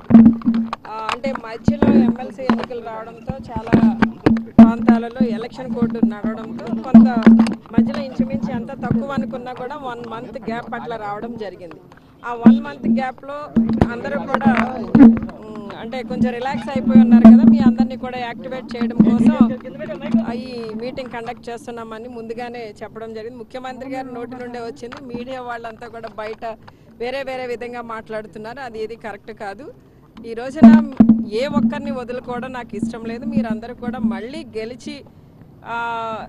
ఆ, అంటే మధ్యలో ఎమ్మెల్సీ ఎన్నికలు రావడంతో చాలా ప్రాంతాలలో ఎలక్షన్ కోడ్ నడవడంతో కొంత మధ్యలో ఇంచుమించు ఎంత తక్కువ అనుకున్నా కూడా వన్ మంత్ గ్యాప్ అట్లా రావడం జరిగింది ఆ వన్ మంత్ గ్యాప్లో అందరూ కూడా ఉమ్, అంటే కొంచెం రిలాక్స్ అయిపోయి ఉన్నారు కదా మీ అందరినీ కూడా యాక్టివేట్ చేయడం కోసం ఆ, ఈ మీటింగ్ కండక్ట్ చేస్తున్నామని ముందుగానే చెప్పడం జరిగింది ముఖ్యమంత్రి గారి నోటి నుండే వచ్చింది మీడియా వాళ్ళంతా కూడా బయట వేరే వేరే విధంగా మాట్లాడుతున్నారు అది ఇది కరెక్ట్ కాదు ఈ రోజున ఏ ఒక్కరిని వదులుకోవడం నాకు ఇష్టం లేదు మీరందరూ కూడా మళ్ళీ గెలిచి ఆ,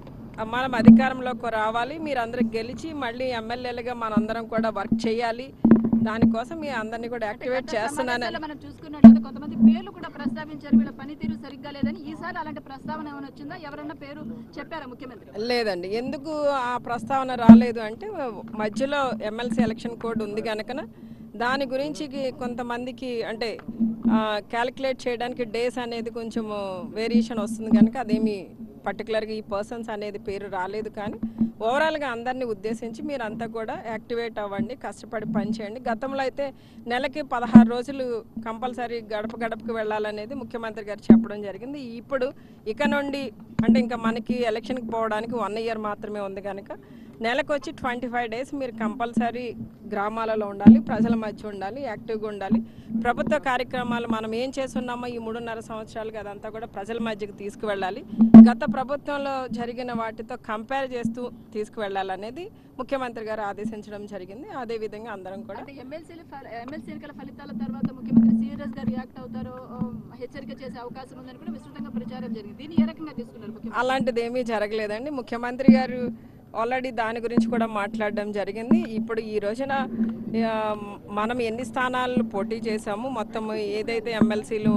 మనం అధికారంలోకి రావాలి మీరందరూ గెలిచి మళ్ళీ ఎమ్మెల్యేలుగా మనందరం కూడా వర్క్ చేయాలి దానికోసం మీ అందరినీ కూడా యాక్టివేట్ చేస్తున్నాను సమావేశాల్లో మనం చూసుకున్నట్లయితే కొంతమంది పేర్లు కూడా ప్రస్తావించారు వీళ్ళ పనితీరు సరిగ్గా లేదని ఈసారి అలాంటి ప్రస్తావన ఏమైనా వచ్చిందా ఎవరన్నా పేరు చెప్పారా ముఖ్యమంత్రి లేదండి ఎందుకు ఆ ప్రస్తావన రాలేదు అంటే మధ్యలో ఎమ్మెల్సీ ఎలక్షన్ కోడ్ ఉంది కనుక దాని గురించి కి- కొంతమందికి అంటే క్యాలిక్యులేట్ చేయడానికి డేస్ అనేది కొంచెం వేరియేషన్ వస్తుంది కనుక అదేమి పర్టికులర్గా ఈ పర్సన్స్ అనేది పేరు రాలేదు కానీ ఓవరాల్గా అందరినీ ఉద్దేశించి మీరంతా కూడా యాక్టివేట్ అవ్వండి కష్టపడి పని చేయండి గతంలో అయితే నెలకి పదహారు రోజులు కంపల్సరీ గడప గడపకు వెళ్ళాలనేది ముఖ్యమంత్రి గారు చెప్పడం జరిగింది ఇప్పుడు ఇక నుండి అంటే ఇంకా మనకి ఎలక్షన్కి పోవడానికి వన్ ఇయర్ మాత్రమే ఉంది కనుక నెలకు వచ్చి ట్వంటీ ఫైవ్ డేస్ మీరు కంపల్సరీ గ్రామాలలో ఉండాలి ప్రజల మధ్య ఉండాలి యాక్టివ్గా ఉండాలి ప్రభుత్వ కార్యక్రమాలు మనం ఏం చేస్తున్నామో ఈ మూడున్నర సంవత్సరాలుగా అదంతా కూడా ప్రజల మధ్యకి తీసుకువెళ్ళాలి గత ప్రభుత్వంలో జరిగిన వాటితో కంపేర్ చేస్తూ తీసుకువెళ్ళాలనేది ముఖ్యమంత్రి గారు ఆదేశించడం జరిగింది అదే విధంగా అందరం కూడా అంటే ఎమ్మెల్సీ ఎమ్మెల్సీ ఎన్నికల ఫలితాల తర్వాత ముఖ్యమంత్రి సీరియస్ గా రియాక్ట్ అవుతారో ఆ, హెచ్చరిక చేసే అవకాశం ఉందని కూడా విస్తృతంగా ప్రచారం జరిగింది దీన్ని ఏ రకంగా తీసుకున్నారు ముఖ్యమంత్రి అలాంటిది ఏమీ జరగలేదండి ముఖ్యమంత్రి గారు ఆల్రెడీ దాని గురించి కూడా మాట్లాడడం జరిగింది ఇప్పుడు ఈ రోజున ఆ, మనం ఎన్ని స్థానాలు పోటీ చేశాము మొత్తం ఏదైతే ఎమ్మెల్సీలు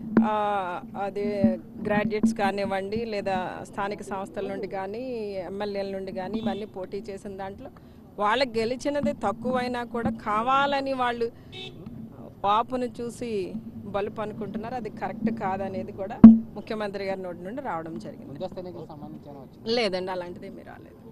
అదే గ్రాడ్యుయేట్స్ కానివ్వండి లేదా స్థానిక సంస్థల నుండి కానీ ఎమ్మెల్యేల నుండి కానీ ఇవన్నీ పోటీ చేసిన దాంట్లో వాళ్ళకి గెలిచినది తక్కువైనా కూడా కావాలని వాళ్ళు పాపును చూసి బలుపు అనుకుంటున్నారు అది కరెక్ట్ కాదనేది కూడా ముఖ్యమంత్రి గారి నోటి నుండి రావడం జరిగింది ముందస్తు ఎన్నికలకు సంబంధించిన వచ్చింది లేదండి అలాంటిది ఏమీ రాలేదు